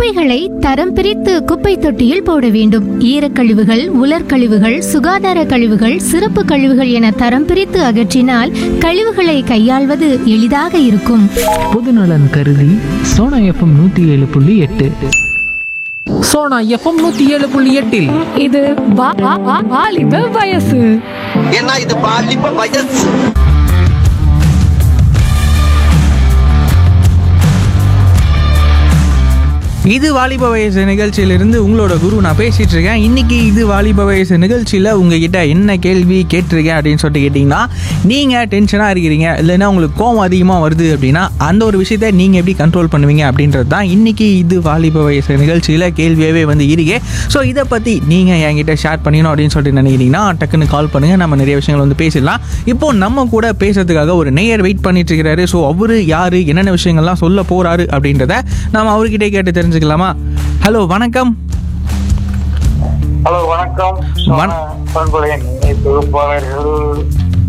குப்பைகளை தரம் பிரித்து குப்பை தொட்டியில் போட வேண்டும் ஈரக்கழிவுகள் உலர்கழிவுகள் சுகாதார கழிவுகள் சிறப்பு கழிவுகள் என தரம் பிரித்து அகற்றினால் கழிவுகளை கையாள்வது எளிதாக இருக்கும் பொதுநலன் கருதி சோனா எஃப்எம் நூற்றி ஏழு புள்ளி எட்டு சோனா எஃப்எம் நூற்றி ஏழு புள்ளி எட்டில் இது வா- வா- வா- வாலிப வயசு ஏன்னா இது பாலிப்ப வயசு இது வாலிப வயசு நிகழ்ச்சியிலிருந்து உங்களோட குரு நான் பேசிட்டு இருக்கேன் இன்னைக்கு இது வாலிப வயசு நிகழ்ச்சியில் உங்ககிட்ட என்ன கேள்வி கேட்டிருக்கேன் அப்படின்னு சொல்லிட்டு கேட்டிங்கன்னா நீங்கள் டென்ஷனாக இருக்கிறீங்க இல்லைன்னா உங்களுக்கு கோவம் அதிகமாக வருது அப்படின்னா அந்த ஒரு விஷயத்த நீங்கள் எப்படி கண்ட்ரோல் பண்ணுவீங்க அப்படின்றது தான் இன்னைக்கு இது வாலிப வயசு நிகழ்ச்சியில் கேள்வியாகவே வந்து இருக்கே ஸோ இதை பற்றி நீங்கள் என்கிட்ட ஷேர் பண்ணிக்கணும் அப்படின்னு சொல்லிட்டு நினைக்கிறீங்கன்னா டக்குன்னு கால் பண்ணுங்கள் நம்ம நிறைய விஷயங்கள் வந்து பேசிடலாம் இப்போ நம்ம கூட பேசுறதுக்காக ஒரு நேயர் வெயிட் பண்ணிட்டு இருக்கிறாரு ஸோ அவரு யாரு என்னென்ன விஷயங்கள்லாம் சொல்ல போறாரு அப்படின்றத நாம அவர்கிட்டே கேட்டு தெரிஞ்சுக்கலாமா ஹலோ வணக்கம் ஹலோ வணக்கம் வண- பண்புடைய தொகுப்பாளர்கள்